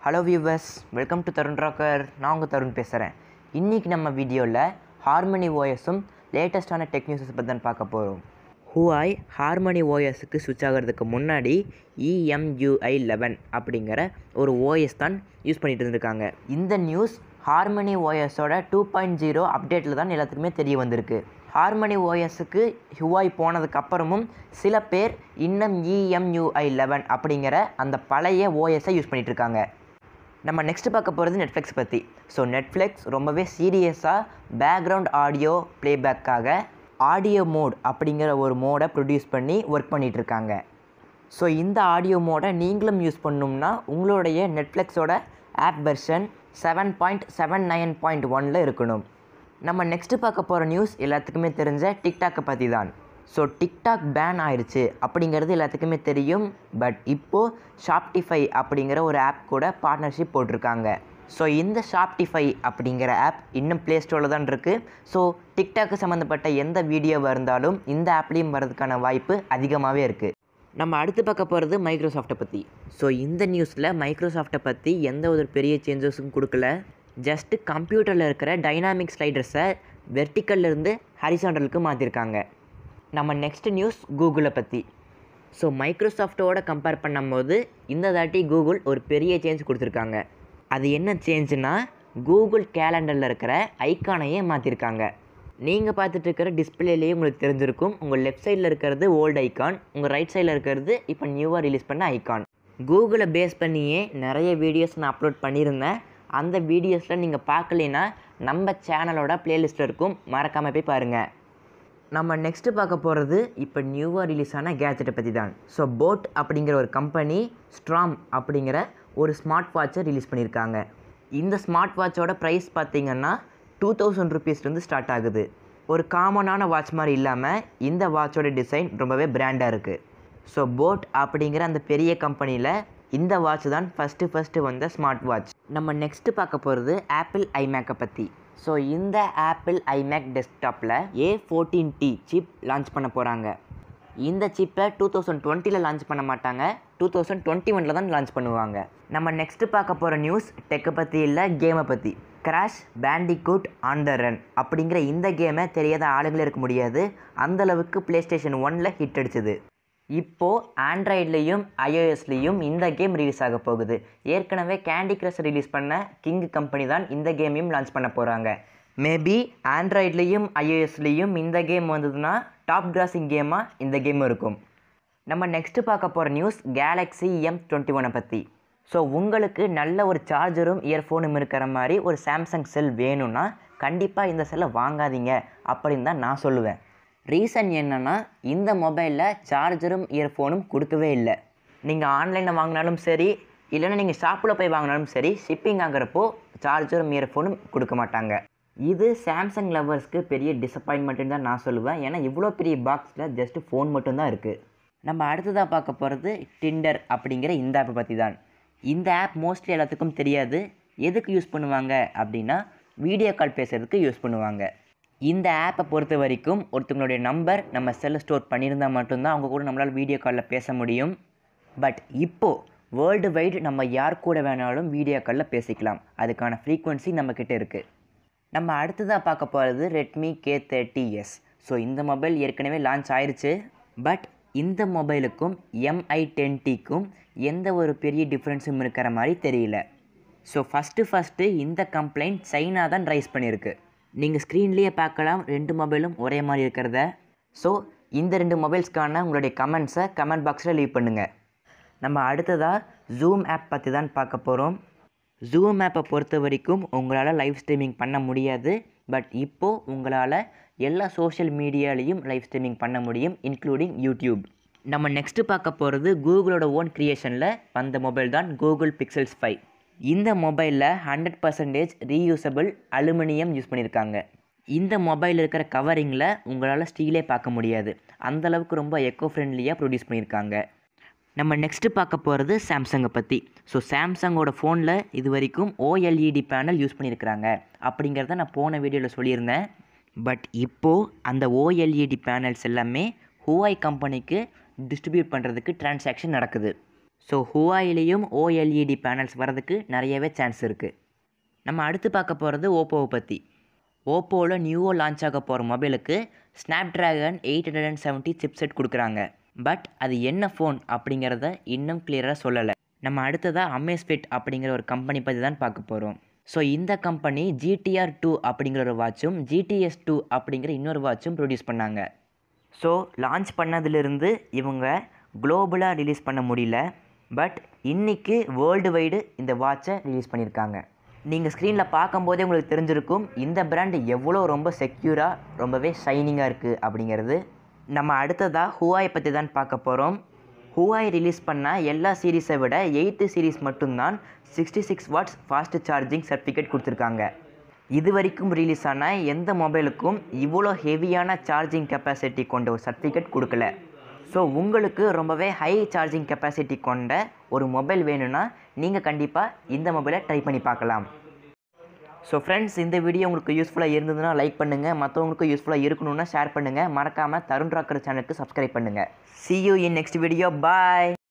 hello viewers welcome to Tarun rocker நான் உங்கள் தருண் பேசுகிறேன் இன்றைக்கி நம்ம வீடியோவில் ஹார்மனி ஓஎஸும் லேட்டஸ்ட்டான டெக் நியூஸஸ் பற்றி தான் பார்க்க போகிறோம் ஹூஐ ஹார்மனி ஓஎஸுக்கு ஸ்விட்ச் ஆகிறதுக்கு முன்னாடி இஎம்யூஐ லெவன் அப்படிங்கிற ஒரு ஓஎஸ் தான் யூஸ் பண்ணிட்டு இருந்திருக்காங்க இந்த நியூஸ் ஹார்மனி ஓஎஸோட டூ பாயிண்ட் ஜீரோ அப்டேட்டில் தான் எல்லாத்துக்குமே தெரிய வந்திருக்கு ஹார்மனி ஓஎஸுக்கு ஹுவாய் போனதுக்கு அப்புறமும் சில பேர் இன்னும் இஎம்யூஐ லெவன் அப்படிங்கிற அந்த பழைய ஓஎஸை யூஸ் பண்ணிட்டு இருக்காங்க நம்ம நெக்ஸ்ட் பார்க்க போகிறது நெட்ஃப்ளிக்ஸ் பற்றி ஸோ நெட்ஃப்ளிக்ஸ் ரொம்பவே சீரியஸாக பேக்ரவுண்ட் ஆடியோ ப்ளேபேக்காக ஆடியோ மோட் அப்படிங்கிற ஒரு மோடை ப்ரொடியூஸ் பண்ணி ஒர்க் பண்ணிட்டு இருக்காங்க ஸோ இந்த ஆடியோ மோடை நீங்களும் யூஸ் பண்ணணும்னா உங்களுடைய நெட்ஃப்ளிக்ஸோட app version seven point seven nine point ஒனில் இருக்கணும் நம்ம நெக்ஸ்ட்டு பார்க்க போகிற நியூஸ் எல்லாத்துக்குமே தெரிஞ்ச டிக்டாக்கை பற்றி தான் ஸோ டிக்டாக் பேன் ஆயிடுச்சு அப்படிங்கிறது எல்லாத்துக்குமே தெரியும் பட் இப்போது ஷாப்டிஃபை அப்படிங்கிற ஒரு ஆப் கூட பார்ட்னர்ஷிப் போட்டிருக்காங்க ஸோ இந்த ஷாப்டிஃபை அப்படிங்கிற ஆப் இன்னும் ப்ளே ஸ்டோரில் தான் இருக்குது ஸோ டிக்டாக்கு சம்மந்தப்பட்ட எந்த வீடியோவாக இருந்தாலும் இந்த ஆப்லேயும் வர்றதுக்கான வாய்ப்பு அதிகமாகவே இருக்குது நம்ம அடுத்து பார்க்க போகிறது மைக்ரோசாஃப்ட்டை பற்றி ஸோ இந்த நியூஸில் மைக்ரோசாஃப்ட்டை பற்றி எந்த ஒரு பெரிய சேஞ்சஸும் கொடுக்கல ஜஸ்ட்டு கம்ப்யூட்டரில் இருக்கிற டைனாமிக் ஸ்லைடர்ஸை வெர்டிக்கல்லேருந்து ஹரிசாண்டலுக்கு மாற்றிருக்காங்க நம்ம நெக்ஸ்ட் நியூஸ் கூகுளை பற்றி ஸோ மைக்ரோசாஃப்ட்டோட கம்பேர் பண்ணும்போது இந்த தாட்டி கூகுள் ஒரு பெரிய சேஞ்ச் கொடுத்துருக்காங்க அது என்ன சேஞ்சுனா கூகுள் கேலண்டரில் இருக்கிற ஐக்கானையே மாற்றிருக்காங்க நீங்கள் பார்த்துட்டு இருக்கிற டிஸ்பிளேலேயே உங்களுக்கு தெரிஞ்சிருக்கும் உங்கள் லெஃப்ட் சைடில் இருக்கிறது ஓல்டு ஐக்கான் உங்கள் ரைட் சைடில் இருக்கிறது இப்போ நியூவாக ரிலீஸ் பண்ண ஐக்கான் கூகுளை பேஸ் பண்ணியே நிறைய வீடியோஸ் நான் அப்லோட் பண்ணியிருந்தேன் அந்த வீடியோஸில் நீங்கள் பார்க்கலைன்னா நம்ம சேனலோட ப்ளேலிஸ்ட்டில் இருக்கும் மறக்காமல் போய் பாருங்கள் நம்ம நெக்ஸ்ட்டு பார்க்க போகிறது இப்போ நியூவாக ரிலீஸ் ஆன கேஜெட்டை பற்றி தான் ஸோ போட் அப்படிங்கிற ஒரு கம்பெனி ஸ்ட்ராம் அப்படிங்கிற ஒரு ஸ்மார்ட் வாட்சை ரிலீஸ் பண்ணியிருக்காங்க இந்த ஸ்மார்ட் வாட்சோட ப்ரைஸ் பார்த்தீங்கன்னா டூ தௌசண்ட் ருபீஸ்லேருந்து ஸ்டார்ட் ஆகுது ஒரு காமனான வாட்ச் மாதிரி இல்லாமல் இந்த வாட்சோட டிசைன் ரொம்பவே பிராண்டாக இருக்குது ஸோ போட் அப்படிங்கிற அந்த பெரிய கம்பெனியில் இந்த வாட்ச் தான் ஃபஸ்ட்டு ஃபஸ்ட்டு வந்த ஸ்மார்ட் வாட்ச் நம்ம நெக்ஸ்ட்டு பார்க்க போகிறது ஆப்பிள் ஐமேக்கை பற்றி ஸோ இந்த ஆப்பிள் ஐமேக் டெஸ்க்டாப்பில் A fourteen T chip launch பண்ண போகிறாங்க இந்த சிப்பை டூ தௌசண்ட் டுவெண்ட்டியில் லான்ச் பண்ண மாட்டாங்க டூ தௌசண்ட் டுவெண்ட்டி ஒனில் தான் லான்ச் பண்ணுவாங்க நம்ம நெக்ஸ்ட்டு பார்க்க போகிற நியூஸ் டெக்கை பற்றி இல்லை கேமை பற்றி Crash Bandicoot on the run அப்படிங்கிற இந்த கேமை தெரியாத ஆளுங்களே இருக்க முடியாது அந்தளவுக்கு ப்ளே ஸ்டேஷன் ஒனில் ஹிட் அடிச்சது இப்போது ஆண்ட்ராய்ட்லேயும் ஐஓஎஸ்லேயும் இந்த கேம் ரிலீஸ் ஆக போகுது ஏற்கனவே கேண்டி கிரஷ் ரிலீஸ் பண்ண கிங் கம்பெனி தான் இந்த கேமையும் லான்ச் பண்ண போகிறாங்க மேபி ஆண்ட்ராய்ட்லேயும் ஐஓஎஸ்லேயும் இந்த கேம் வந்ததுன்னா டாப் கிராசிங் கேமாக இந்த கேம் இருக்கும் நம்ம நெக்ஸ்ட்டு பார்க்க போகிற நியூஸ் கேலக்ஸி எம் டுவெண்ட்டி ஒனை பற்றி ஸோ உங்களுக்கு நல்ல ஒரு சார்ஜரும் இயர்ஃபோனும் இருக்கிற மாதிரி ஒரு சாம்சங் செல் வேணும்னா கண்டிப்பாக இந்த செல்லை வாங்காதீங்க அப்படின்னு தான் நான் சொல்லுவேன் ரீசன் என்னென்னா இந்த மொபைலில் சார்ஜரும் இயர்ஃபோனும் கொடுக்கவே இல்லை நீங்கள் ஆன்லைனில் வாங்கினாலும் சரி இல்லைன்னா நீங்கள் ஷாப்பில் போய் வாங்கினாலும் சரி ஷிப்பிங் ஆகிறப்போ சார்ஜரும் இயர்ஃபோனும் கொடுக்க மாட்டாங்க இது சாம்சங் லவர்ஸ்க்கு பெரிய டிசப்பாயின்மெண்ட்டுன்னு தான் நான் சொல்லுவேன் ஏன்னா இவ்வளோ பெரிய பாக்ஸில் ஜஸ்ட்டு ஃபோன் மட்டும்தான் இருக்குது நம்ம அடுத்ததாக பார்க்க போகிறது டிண்டர் அப்படிங்கிற இந்த ஆப்பை பற்றி தான் இந்த ஆப் மோஸ்ட்லி எல்லாத்துக்கும் தெரியாது எதுக்கு யூஸ் பண்ணுவாங்க அப்படின்னா வீடியோ கால் பேசுகிறதுக்கு யூஸ் பண்ணுவாங்க இந்த ஆப்பை பொறுத்த வரைக்கும் ஒருத்தவங்களுடைய நம்பர் நம்ம செல்லில் ஸ்டோர் பண்ணியிருந்தால் மட்டும்தான் அவங்க கூட நம்மளால் வீடியோ காலில் பேச முடியும் பட் இப்போது வேர்ல்டு வைடு நம்ம யார் கூட வேணாலும் வீடியோ காலில் பேசிக்கலாம் அதுக்கான ஃப்ரீக்குவென்சி நம்மக்கிட்ட இருக்குது நம்ம அடுத்ததாக பார்க்க போகிறது Redmi K thirty S so இந்த மொபைல் ஏற்கனவே லான்ச் ஆயிருச்சு பட் இந்த மொபைலுக்கும் எம்ஐ டென் டிக்கும் எந்த ஒரு பெரிய டிஃப்ரென்ஸும் இருக்கிற மாதிரி தெரியல ஸோ ஃபஸ்ட்டு ஃபஸ்ட்டு இந்த கம்ப்ளைண்ட் சைனா தான் ரைஸ் பண்ணியிருக்கு நீங்கள் ஸ்க்ரீன்லேயே பார்க்கலாம் ரெண்டு மொபைலும் ஒரே மாதிரி இருக்கிறத ஸோ இந்த ரெண்டு மொபைல்ஸ்க்கான உங்களுடைய கமெண்ட்ஸை கமெண்ட் பாக்ஸில் லீவ் பண்ணுங்கள் நம்ம அடுத்ததாக ஜூம் ஆப் பற்றி தான் பார்க்க போகிறோம் ஜூம் ஆப்பை பொறுத்த வரைக்கும் உங்களால் லைவ் ஸ்ட்ரீமிங் பண்ண முடியாது பட் இப்போது உங்களால் எல்லா சோஷியல் மீடியாலேயும் லைவ் ஸ்ட்ரீமிங் பண்ண முடியும் இன்க்ளூடிங் யூடியூப் நம்ம நெக்ஸ்ட்டு பார்க்க போகிறது கூகுளோட ஓன் க்ரியேஷனில் வந்த மொபைல் தான் கூகுள் பிக்சல்ஸ் ஃபைவ் இந்த மொபைலில் hundred percentage reusable aluminium use பண்ணியிருக்காங்க இந்த மொபைல் இருக்கிற கவரிங்கில் உங்களால் ஸ்டீலே பார்க்க முடியாது அந்தளவுக்கு ரொம்ப எக்கோ ஃப்ரெண்ட்லியாக ப்ரொடியூஸ் பண்ணியிருக்காங்க நம்ம நெக்ஸ்ட்டு பார்க்க போகிறது சாம்சங்கை பற்றி ஸோ சாம்சங்கோட ஃபோனில் இது வரைக்கும் ஓஎல்இடி பேனல் யூஸ் பண்ணியிருக்கிறாங்க அப்படிங்கிறத நான் போன வீடியோவில் சொல்லியிருந்தேன் பட் இப்போது அந்த ஓஎல்இடி பேனல்ஸ் எல்லாமே ஹூஐ கம்பெனிக்கு டிஸ்ட்ரிபியூட் பண்ணுறதுக்கு டிரான்சாக்ஷன் நடக்குது ஸோ ஹுவாயிலையும் ஓஎல்இடி பேனல்ஸ் வரதுக்கு நிறையவே சான்ஸ் இருக்குது நம்ம அடுத்து பார்க்க போகிறது ஓப்போவை பற்றி ஓப்போவில் நியூவாக லான்ச் ஆக போகிற மொபைலுக்கு Snapdragon eight hundred and seventy chipset கொடுக்குறாங்க பட் அது என்ன ஃபோன் அப்படிங்கிறத இன்னும் கிளியராக சொல்லலை நம்ம அடுத்ததாக அமேஸ்ஃபிட் அப்படிங்கிற ஒரு கம்பெனி பற்றி தான் பார்க்க போகிறோம் ஸோ இந்த கம்பெனி ஜிடிஆர் டூ அப்படிங்கிற ஒரு வாட்சும் ஜிடிஎஸ் டூ அப்படிங்கிற இன்னொரு வாட்சும் ப்ரொடியூஸ் பண்ணாங்க ஸோ லான்ச் பண்ணதிலிருந்து இவங்க குளோபலாக ரிலீஸ் பண்ண முடியல பட் இன்றைக்கி வேர்ல்டு வைடு இந்த வாட்சை ரிலீஸ் பண்ணியிருக்காங்க நீங்கள் ஸ்க்ரீனில் பார்க்கும்போதே உங்களுக்கு தெரிஞ்சிருக்கும் இந்த பிராண்ட் எவ்வளோ ரொம்ப செக்யூராக ரொம்பவே ஷைனிங்காக இருக்குது அப்படிங்கிறது நம்ம அடுத்ததாக ஹுவாய் பற்றி தான் பார்க்க போகிறோம் ஹுவாய் ரிலீஸ் பண்ண எல்லா சீரீஸை விட எயித்து சீரீஸ் மட்டும்தான் sixty six watts fast charging certificate கொடுத்துருக்காங்க இது வரைக்கும் ரிலீஸ் ஆன எந்த மொபைலுக்கும் இவ்வளோ ஹெவியான சார்ஜிங் கெப்பாசிட்டி கொண்ட ஒரு சர்டிஃபிகேட் கொடுக்கல ஸோ உங்களுக்கு ரொம்பவே ஹை சார்ஜிங் கெப்பாசிட்டி கொண்ட ஒரு மொபைல் வேணும்னா நீங்கள் கண்டிப்பாக இந்த மொபைலை ட்ரை பண்ணி பார்க்கலாம் ஸோ ஃப்ரெண்ட்ஸ் இந்த வீடியோ உங்களுக்கு யூஸ்ஃபுல்லாக இருந்ததுன்னா லைக் பண்ணுங்கள் மற்றவங்களுக்கும் யூஸ்ஃபுல்லாக இருக்கணும்னா ஷேர் பண்ணுங்கள் மறக்காமல் தருண் ராக்கர் சேனலுக்கு சப்ஸ்கிரைப் பண்ணுங்கள் see you in next video bye